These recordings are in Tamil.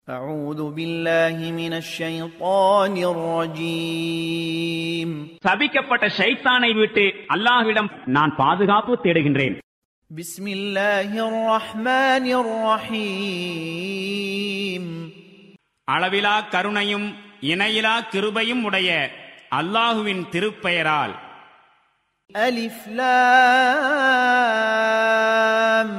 أعوذ بالله من الشيطان الرجيم சபிக்கப்பட்ட ஷைத்தானை விட்டு அல்லாஹ்விடம் நான் பாதுகாப்பு தேடுகின்றேன் بسم الله الرحمن الرحيم அளவிலா கருணையும் இணையிலா கிருபையும் உடைய அல்லாஹுவின் திருப்பெயரால் ألف لام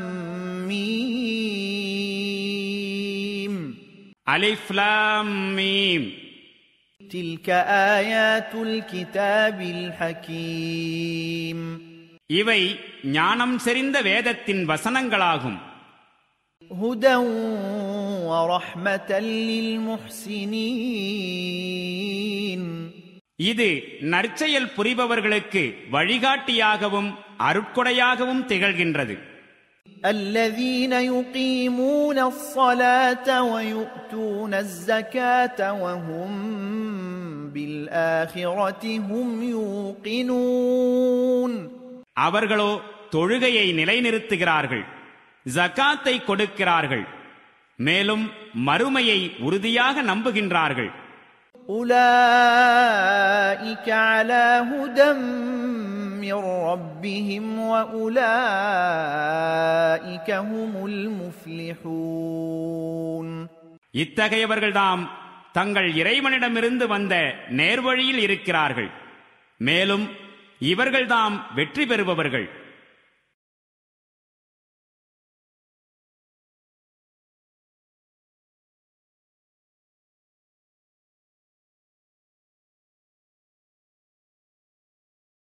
ميم அலிஃப் லாம் மீம் تلك آيات الكتاب الحكيم இவை ஞானம் செறிந்த வேதத்தின் வசனங்களாகும் هدى ورحمة للمحسنين இது நற்செயல் புரிபவர்களுக்கு வழிகாட்டியாகவும் அருட்கொடையாகவும் திகழ்கின்றது الذين يقيمون الصلاة ويؤتون الزكاة وهم بالآخرة هم يوقنون அவர்களோ தொழுகையை நிலைநிறுத்துகிறார்கள் ஜகாத்தை கொடுக்கிறார்கள் மேலும் மறுமையை உறுதியாக நம்புகின்றார்கள் أولئك على هدى من ربهم وأولئك هم المفلحون இத்தகையவர்கள்தாம் தங்கள் இறைவனிடமிருந்து வந்த நேர்வழியில் இருக்கிறார்கள் மேலும் இவர்கள்தாம் வெற்றி பெறுபவர்கள்